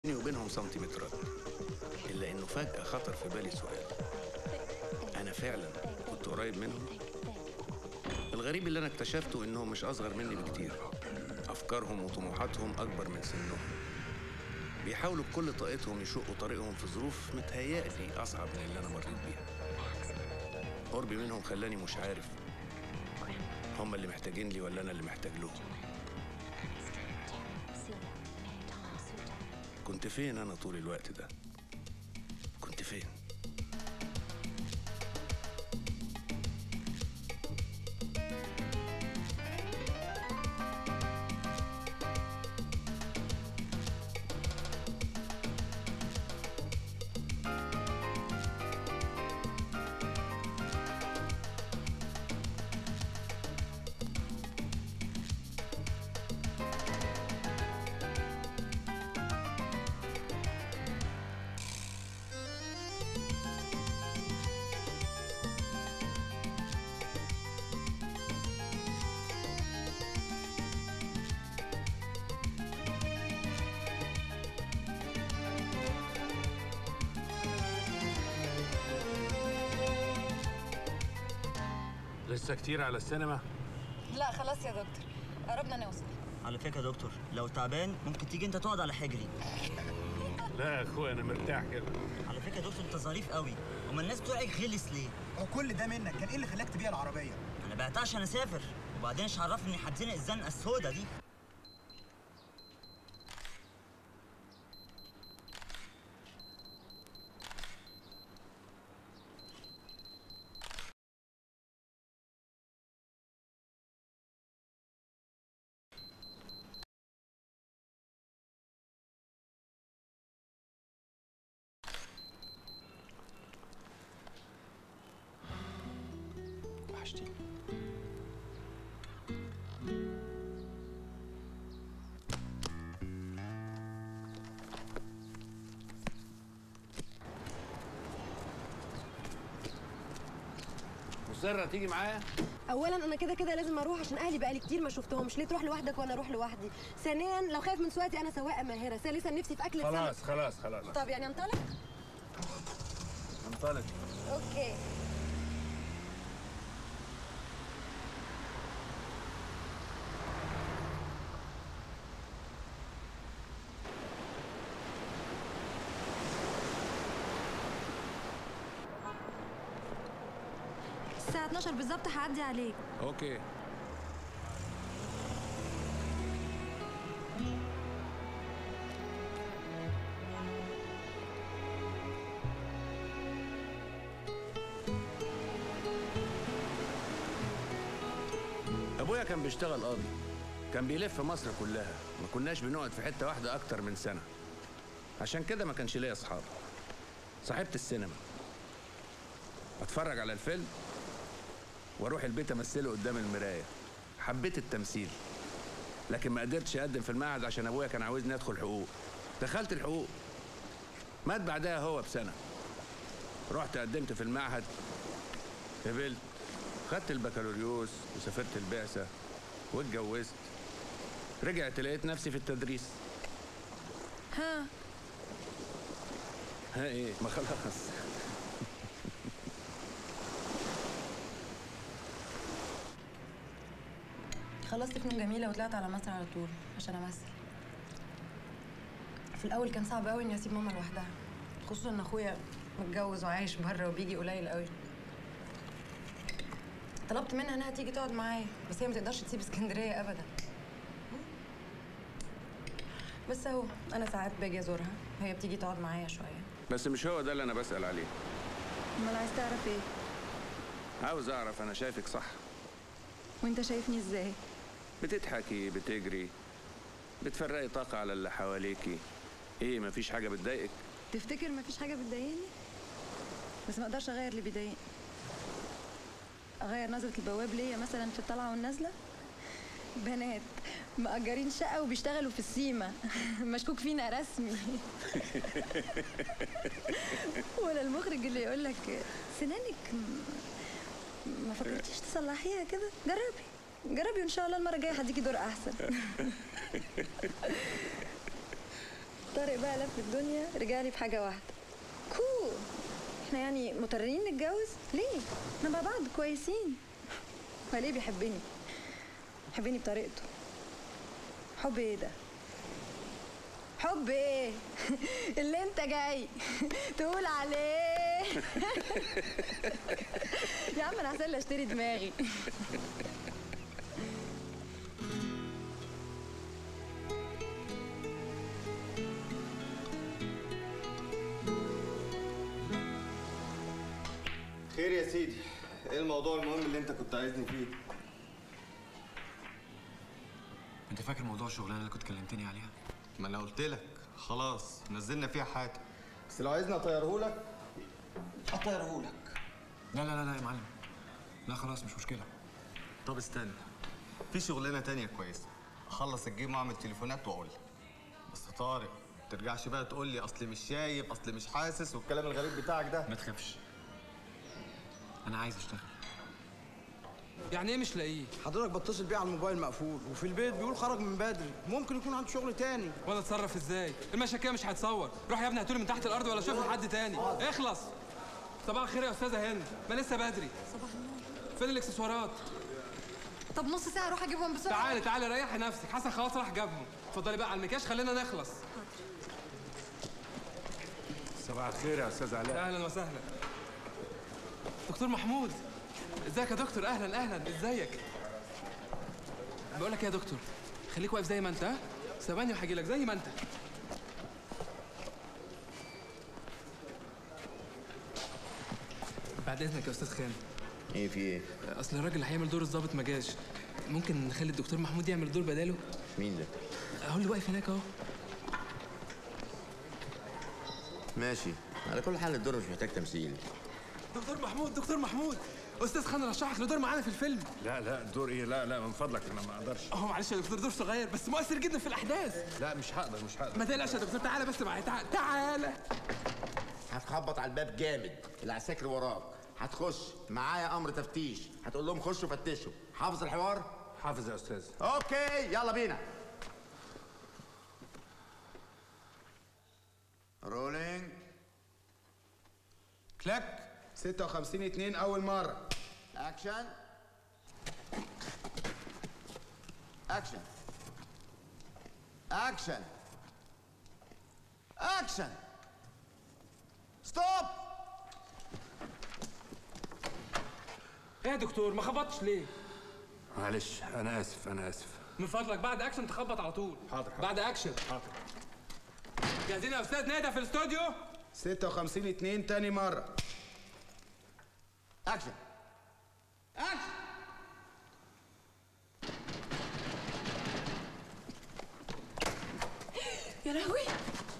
بيني وبينهم سنتيمترات إلا إنه فجأة خطر في بالي سؤال أنا فعلا كنت قريب منهم الغريب اللي أنا اكتشفته إنهم مش أصغر مني بكتير أفكارهم وطموحاتهم أكبر من سنهم بيحاولوا بكل طاقتهم يشقوا طريقهم في ظروف متهيألي أصعب من اللي أنا مريت بيها قربي منهم خلاني مش عارف هم اللي محتاجين لي ولا أنا اللي محتاج لهم كنت فين أنا طول الوقت ده كنت فين لسه كتير على السينما لا خلاص يا دكتور قربنا نوصل على فكره يا دكتور لو تعبان ممكن تيجي انت تقعد على حجري لا يا اخويا انا مرتاح كده على فكره يا دكتور انت ظريف قوي هما الناس بتوعك غلس ليه هو كل ده منك كان ايه اللي خلاك تبيع العربيه انا بعتها عشان اسافر وبعدين ايش عرفني اني هتزنق الزنقه السودا دي وحشتني مصرة تيجي معايا اولا انا كده كده لازم اروح عشان اهلي بقالي كتير ما شفتهمش ليه تروح لوحدك وانا اروح لوحدي ثانيا لو خايف من سواقتي انا سواقه ماهره ثالثا نفسي في اكل خلاص خلاص خلاص طب يعني انطلق انطلق اوكي الساعة 12 بالظبط هعدي عليك اوكي ابويا كان بيشتغل قاضي كان بيلف مصر كلها ما كناش بنقعد في حته واحده اكتر من سنه عشان كده ما كانش ليا اصحاب صاحبت السينما اتفرج على الفيلم واروح البيت امثله قدام المرايه حبيت التمثيل لكن ما قدرتش اقدم في المعهد عشان ابويا كان عاوزني ادخل حقوق دخلت الحقوق مات بعدها هو بسنه رحت قدمت في المعهد قبلت خدت البكالوريوس وسافرت البعثه واتجوزت رجعت لقيت نفسي في التدريس ها ها ايه ما خلاص خلصت فنون جميله وطلعت على مصر على طول عشان امثل في الاول كان صعب قوي اني اسيب ماما لوحدها خصوصا ان اخويا متجوز وعايش بره وبيجي قليل قوي طلبت منها انها تيجي تقعد معايا بس هي ما تقدرش تسيب اسكندريه ابدا بس اهو انا ساعات باجي ازورها وهي بتيجي تقعد معايا شويه بس مش هو ده اللي انا بسال عليه امال عايز تعرف ايه عاوز اعرف انا شايفك صح وانت شايفني ازاي بتضحكي بتجري بتفرقي طاقة على اللي حواليكي ايه مفيش حاجة بتضايقك تفتكر مفيش حاجة بتضايقني بس ما اقدرش اغير اللي بيضايقني اغير نظرة البواب ليا مثلا في الطلعة والنازلة بنات مأجرين شقة وبيشتغلوا في السيما مشكوك فينا رسمي ولا المخرج اللي يقول لك سنانك م- ما فكرتيش تصلحيها كده جربي جربي وان شاء الله المره الجايه هديكي دور احسن طارق بقى لف الدنيا رجع لي بحاجه واحده كول احنا يعني مضطرين نتجوز ليه احنا مع بعض كويسين هو ليه بيحبني بيحبني بطريقته حب ايه ده حب ايه اللي انت جاي تقول عليه يا عم انا هسأل اشتري دماغي خير يا سيدي ايه الموضوع المهم اللي انت كنت عايزني فيه انت فاكر موضوع الشغلانه اللي كنت كلمتني عليها ما انا قلت لك خلاص نزلنا فيها حاجه بس لو عايزني اطيرهولك اطيرهولك لا لا لا لا يا معلم لا خلاص مش مشكله طب استنى في شغلانه تانية كويسه اخلص الجيم واعمل تليفونات واقول لك بس طارق ما ترجعش بقى تقول لي اصل مش شايف اصل مش حاسس والكلام الغريب بتاعك ده ما تخافش انا عايز اشتغل يعني ايه مش لاقيه حضرتك بتصل بيه على الموبايل مقفول وفي البيت بيقول خرج من بدري ممكن يكون عنده شغل تاني وانا اتصرف ازاي المشاكل مش هتصور روح يا ابني هاتولي من تحت الارض ولا شوف لحد تاني اخلص صباح الخير يا استاذه هند ما لسه بدري صباح النور فين الاكسسوارات طب نص ساعه اروح اجيبهم بسرعه تعالي تعالي ريحي نفسك حسن خلاص راح جابهم اتفضلي بقى على المكياج خلينا نخلص صباح الخير يا استاذ علاء اهلا وسهلا دكتور محمود ازيك يا دكتور اهلا اهلا ازيك بقول لك إيه يا دكتور خليك واقف زي ما انت ها ثواني وهاجي لك زي ما انت بعد اذنك يا استاذ خان ايه في ايه اصل الراجل اللي هيعمل دور الضابط ما جاش ممكن نخلي الدكتور محمود يعمل دور بداله مين ده اهو اللي واقف هناك اهو ماشي على كل حال الدور مش محتاج تمثيل دكتور محمود دكتور محمود استاذ خان رشحك لدور معانا في الفيلم لا لا الدور ايه لا لا من فضلك انا ما اقدرش اهو معلش يا دكتور دور صغير بس مؤثر جدا في الاحداث لا مش هقدر مش هقدر ما تقلقش يا دكتور تعالى بس معايا تعالى تعالى هتخبط على الباب جامد العساكر وراك هتخش معايا امر تفتيش هتقول لهم خشوا فتشوا حافظ الحوار حافظ يا استاذ اوكي يلا بينا رولينج كلاك 56 2 اول مره اكشن اكشن اكشن اكشن ستوب ايه يا دكتور ما خبطتش ليه معلش انا اسف انا اسف من فضلك بعد اكشن تخبط على طول حاضر، حاضر. بعد اكشن حاضر جاهزين يا استاذ ندى في الاستوديو 56 2 تاني مره اكشن اكشن يا لهوي